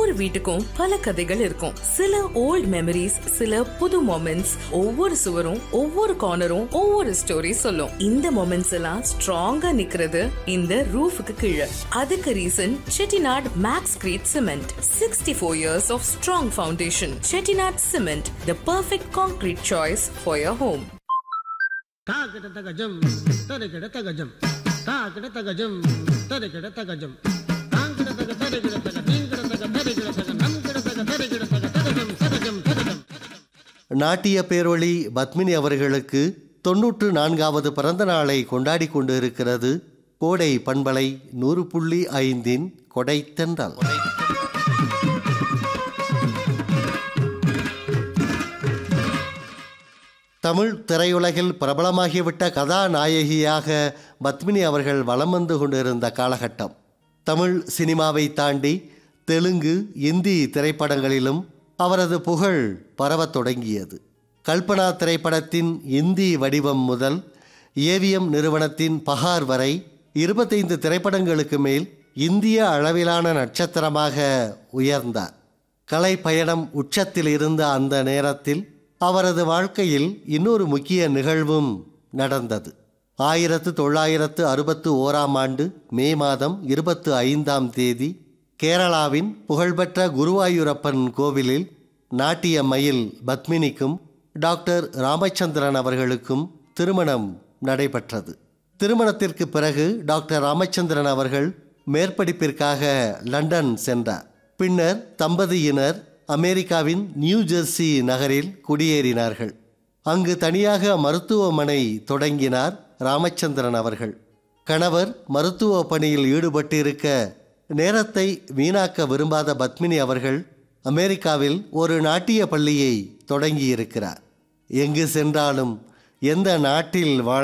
ஒவ்வொரு வீட்டுக்கும் பல கதைகள் இருக்கும் சில ஓல்ட் மெமரிஸ் சில புது மொமெண்ட்ஸ் ஒவ்வொரு சுவரும் ஒவ்வொரு கார்னரும் ஒவ்வொரு ஸ்டோரி சொல்லும் இந்த மொமெண்ட்ஸ் எல்லாம் ஸ்ட்ராங்கா நிக்கிறது இந்த ரூஃபுக்கு கீழே அதுக்கு reason Chettinad maxcrete cement sixty four years of strong foundation Chettinad cement the perfect concrete choice for your home తాకిడత గజం తరికిడత గజం తాకిడత గజం తరికిడత గజం తాంకిడతగ తరికిడతగ నీంకిడతగ తరికిడతగ నంకిడతగ తరికిడతగ తగజం తగజం తగజం நாட்டிய பேரொளி பத்மினி அவர்களுக்கு தொன்னூற்று நான்காவது பிறந்த நாளை கொண்டாடி கொண்டு இருக்கிறது கோடை பண்பலை நூறு புள்ளி ஐந்தின் கொடை தென்றல் தமிழ் திரையுலகில் பிரபலமாகிவிட்ட கதாநாயகியாக பத்மினி அவர்கள் வலம் வந்து கொண்டிருந்த காலகட்டம் தமிழ் சினிமாவை தாண்டி தெலுங்கு இந்தி திரைப்படங்களிலும் அவரது புகழ் பரவத் தொடங்கியது கல்பனா திரைப்படத்தின் இந்தி வடிவம் முதல் ஏவிஎம் நிறுவனத்தின் பகார் வரை இருபத்தைந்து திரைப்படங்களுக்கு மேல் இந்திய அளவிலான நட்சத்திரமாக உயர்ந்தார் கலை பயணம் உச்சத்தில் இருந்த அந்த நேரத்தில் அவரது வாழ்க்கையில் இன்னொரு முக்கிய நிகழ்வும் நடந்தது ஆயிரத்து தொள்ளாயிரத்து அறுபத்து ஓராம் ஆண்டு மே மாதம் இருபத்து ஐந்தாம் தேதி கேரளாவின் புகழ்பெற்ற குருவாயூரப்பன் கோவிலில் நாட்டிய மயில் பத்மினிக்கும் டாக்டர் ராமச்சந்திரன் அவர்களுக்கும் திருமணம் நடைபெற்றது திருமணத்திற்கு பிறகு டாக்டர் ராமச்சந்திரன் அவர்கள் மேற்படிப்பிற்காக லண்டன் சென்றார் பின்னர் தம்பதியினர் அமெரிக்காவின் நியூ ஜெர்சி நகரில் குடியேறினார்கள் அங்கு தனியாக மருத்துவமனை தொடங்கினார் ராமச்சந்திரன் அவர்கள் கணவர் மருத்துவ பணியில் ஈடுபட்டிருக்க நேரத்தை வீணாக்க விரும்பாத பத்மினி அவர்கள் அமெரிக்காவில் ஒரு நாட்டிய பள்ளியை தொடங்கியிருக்கிறார் எங்கு சென்றாலும் எந்த நாட்டில் வாழ